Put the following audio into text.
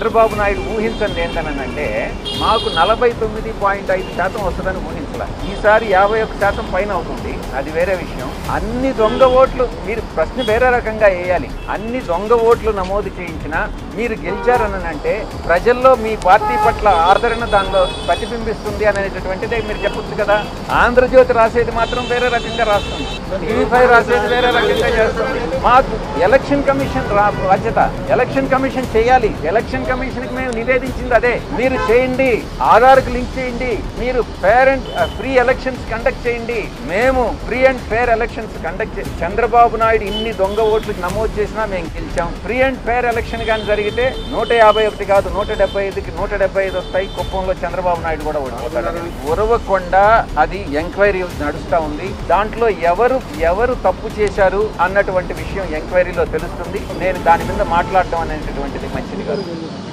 చంద్రబాబు నాయుడు ఊహించండి ఏంటనంటే మాకు నలభై తొమ్మిది పాయింట్ ఐదు శాతం వస్తుందని ఊహించాల ఈసారి యాభై ఒక్క శాతం పైన అవుతుంది అది వేరే విషయం అన్ని దొంగ ఓట్లు మీరు ప్రశ్న వేరే రకంగా వేయాలి అన్ని దొంగ ఓట్లు నమోదు చేయించినా మీరు గెలిచారని అంటే ప్రజల్లో మీ పార్టీ పట్ల ఆదరణ దానిలో ప్రతిబింబిస్తుంది అనేటటువంటిదే మీరు చెప్పొచ్చు కదా ఆంధ్రజ్యోతి రాసేది మాత్రం వేరే రకంగా రాస్తుంది టీవీ ఫైవ్ రాసేది వేరే రకంగా చేస్తుంది మాకు ఎలక్షన్ కమిషన్ రా బాధ్యత ఎలక్షన్ కమిషన్ చేయాలి ఎలక్షన్ కమిషన్ కి మేము నివేదించింది అదే మీరు చేయండి ఆధార్కు లింక్ చేయండి మీరు fair and free elections conduct చేయండి మేము free and fair elections conduct Chandrababu Naidu ఇన్ని దొంగ ఓట్లు నమోదు చేసినా మేము గెలిచాం ఫ్రీ అండ్ ఫేర్ ఎలక్షన్ కానీ జరిగితే నూట యాభై ఒకటి కాదు నూట డెబ్బై ఐదుకి నూట డెబ్బై ఐదు వస్తాయి కుప్పంలో చంద్రబాబు నాయుడు కూడా ఓడిపోతాడు ఉరవకొండ అది ఎంక్వైరీ నడుస్తా ఉంది దాంట్లో ఎవరు ఎవరు తప్పు చేశారు అన్నటువంటి విషయం ఎంక్వైరీలో తెలుస్తుంది నేను దాని మీద మాట్లాడడం అనేటటువంటిది మంచిది కాదు